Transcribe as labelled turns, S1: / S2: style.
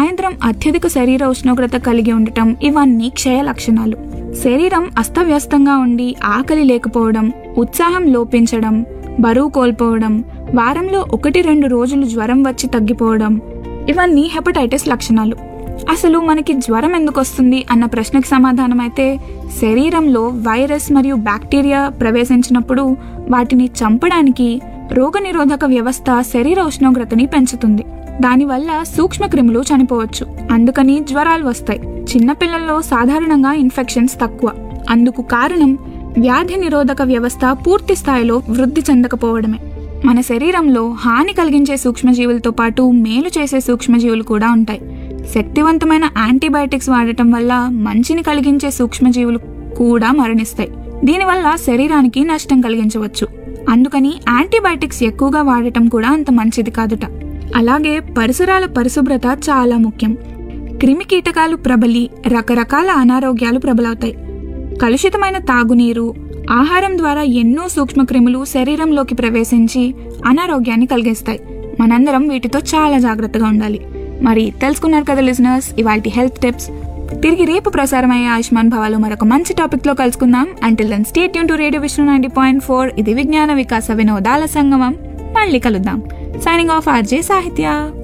S1: సాయంత్రం అత్యధిక శరీర ఉష్ణోగ్రత కలిగి ఉండటం ఇవన్నీ క్షయ లక్షణాలు శరీరం అస్తవ్యస్తంగా ఉండి ఆకలి లేకపోవడం ఉత్సాహం లోపించడం బరువు కోల్పోవడం వారంలో ఒకటి రెండు రోజులు జ్వరం వచ్చి తగ్గిపోవడం ఇవన్నీ హెపటైటిస్ లక్షణాలు అసలు మనకి జ్వరం ఎందుకు వస్తుంది అన్న ప్రశ్నకి సమాధానం అయితే శరీరంలో వైరస్ మరియు బ్యాక్టీరియా ప్రవేశించినప్పుడు వాటిని చంపడానికి రోగనిరోధక వ్యవస్థ శరీర ఉష్ణోగ్రతని పెంచుతుంది దానివల్ల సూక్ష్మక్రిములు చనిపోవచ్చు అందుకని జ్వరాలు వస్తాయి చిన్నపిల్లల్లో సాధారణంగా ఇన్ఫెక్షన్స్ తక్కువ అందుకు కారణం వ్యాధి నిరోధక వ్యవస్థ పూర్తి స్థాయిలో వృద్ధి చెందకపోవడమే మన శరీరంలో హాని కలిగించే సూక్ష్మజీవులతో పాటు మేలు చేసే సూక్ష్మజీవులు కూడా ఉంటాయి శక్తివంతమైన యాంటీబయాటిక్స్ వాడటం వల్ల మంచిని కలిగించే సూక్ష్మజీవులు కూడా మరణిస్తాయి దీనివల్ల శరీరానికి నష్టం కలిగించవచ్చు అందుకని యాంటీబయాటిక్స్ ఎక్కువగా వాడటం కూడా అంత మంచిది కాదుట అలాగే పరిసరాల పరిశుభ్రత చాలా ముఖ్యం క్రిమి కీటకాలు ప్రబలి రకరకాల అనారోగ్యాలు ప్రబలవుతాయి కలుషితమైన తాగునీరు ఆహారం ద్వారా ఎన్నో సూక్ష్మక్రిములు శరీరంలోకి ప్రవేశించి అనారోగ్యాన్ని కలిగిస్తాయి మనందరం వీటితో చాలా జాగ్రత్తగా ఉండాలి మరి తెలుసుకున్నారు కదా లిజనర్స్ ఇవాటి హెల్త్ టిప్స్ తిరిగి రేపు ప్రసారమయ్యే ఆయుష్మాన్ భవాలో మరొక మంచి టాపిక్ లో కలుసుకుందాం అంటిల్ దెన్ స్టేట్ యూన్ to radio Vishnu ninety point four ఇది విజ్ఞాన వికాస వినోదాల సంగమం మళ్ళీ కలుద్దాం సైనింగ్ ఆఫ్ ఆర్జే సాహిత్య